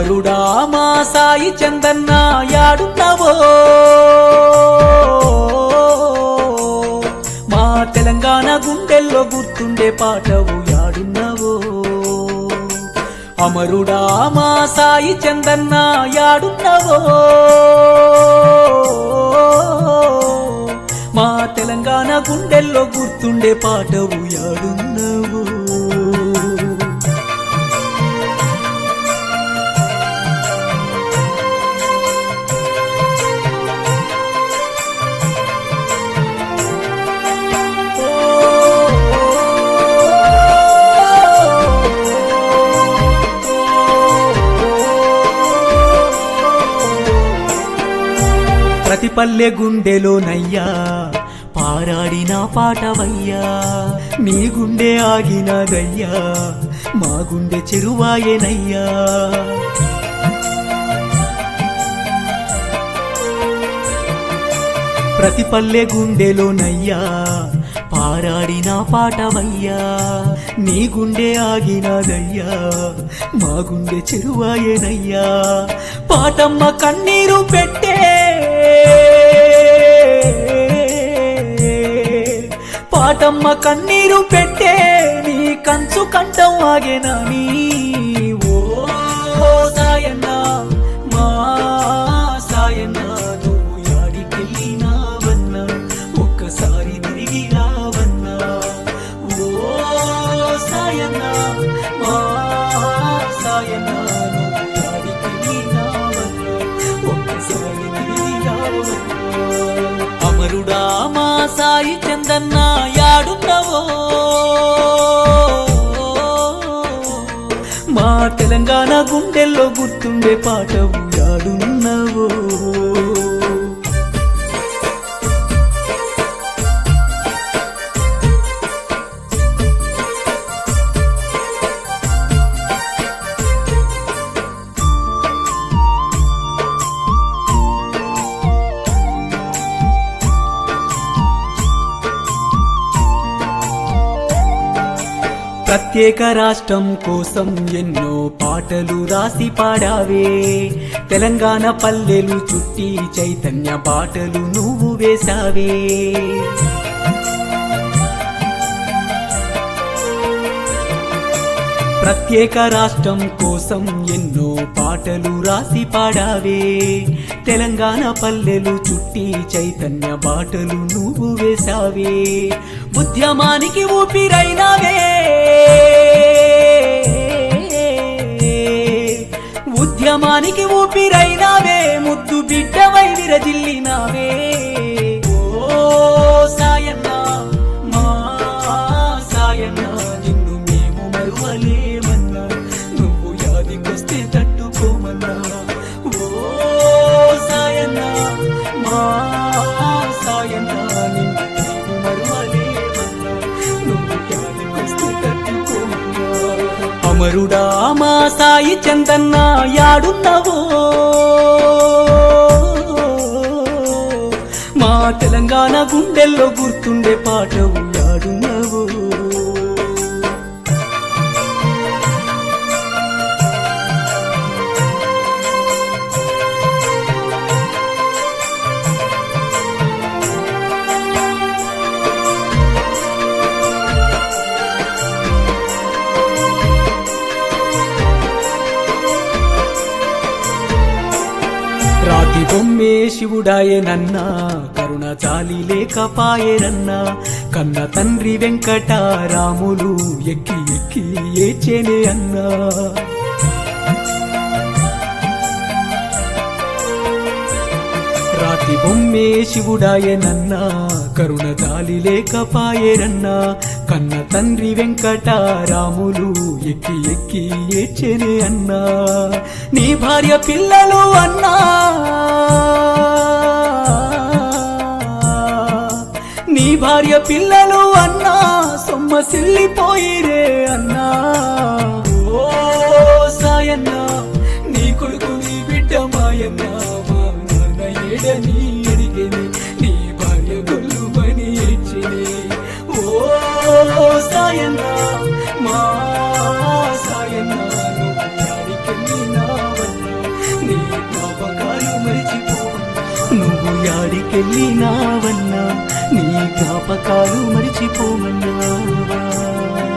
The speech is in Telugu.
అమరుడా మా సాయి చందన్న యాడున్నావో మా తెలంగాణ గుండెల్లో గుర్తుండే పాటవు యాడున్నావో అమరుడా మా సాయి చందన్న యాడున్నావో మా తెలంగాణ గుండెల్లో గుర్తుండే పాటవు యాడున్నావో ప్రతి పల్లె గుండెలోనయ్యా పారాడిన పాటవయ్యా నీ గుండె ఆగినదయ్యా మా గుండె చెరువాయేనయ్యా ప్రతి పల్లె గుండెలోనయ్యా పారాడిన పాటవయ్యా నీ గుండె ఆగినదయ్యా మా గుండె చెరువాయేనయ్యా పాటమ్మ కన్నీరు పెట్టే పాటమ్మ కన్నీరు పెట్టే నీ కంచు కంఠం ఆగేనా నీ ఓ సాయన్న మా సాయన్న నువ్వు యాడికెళ్ళినావన్నా ఒక్కసారి తిరిగి రావన్నా ఓ సాయన్న మా సాయన్న నువ్వు యాడికెళ్ళినావన్నా ఒక్కసారి తిరిగి రావన్నా అమరుడా మా సాయి చందన్న యాడున్నవో మా తెలంగాణ గుండెల్లో గుర్తుండే పాటవు యాడున్నవో ప్రత్యేక రాష్ట్రం కోసం ఎన్నో పాటలు రాసి పాడావే తెలంగాణ పల్లెలు చుట్టి చైతన్య పాటలు నువ్వు వేశావే ప్రత్యేక రాష్ట్రం కోసం ఎన్నో పాటలు రాసి పాడావే తెలంగాణ పల్లెలు చుట్టి చైతన్య బాటలు నువ్వు వేశావే ఉద్యమానికి ఊపిరైనావే ఉద్యమానికి ఊపిరైనావే ముద్దు బిడ్డవై విరజిల్లినావే ఓ సాయన్న మా సాయన్న నిన్ను మేము మరువలేమన్నా నువ్వు యాదికొస్తే తట్టుకోమన్నా ఓ సాయన్న మా సాయన్న నిన్ను మేము మరువలేమన్నా నువ్వు యాదికొస్తే తట్టుకోమన్నా అమరుడా మా సాయి చందన్న యాడున్నవో మా తెలంగాణ గుండెల్లో గుర్తుండే పాటవు యాడున్నవో రాతి బొమ్మే శివుడాయనన్నా కరుణ చాలి లేకపాయరన్నా కన్న తండ్రి వెంకటారాములు ఎక్కి ఎక్కి ఏచేనే అన్నా రాతి బొమ్మే శివుడాయనన్నా కరుణ జాలి లేకపాయరన్నా కన్న తండ్రి వెంకటారాములు ఎక్కి ఎక్కి ఏడ్చెనే అన్నా నీ భార్య పిల్లలు అన్నా నీ భార్య పిల్లలు అన్నా సొమ్మసిల్లిపోయిరే అన్నా ఓ సాయన్న నీ కొడుకు నీ బిడ్డ మాయన్న మా నాన్న ఏడని అడిగేని నీ భార్య గొల్లు పని ఏడ్చిని ఓ సాయన్న మా సాయన్న నువ్వు యాడికెళ్ళినావన్నా నువ్వు యాడికెళ్ళినావన్నా నీ జ్ఞాపకాలు మరిచిపోమన్నావా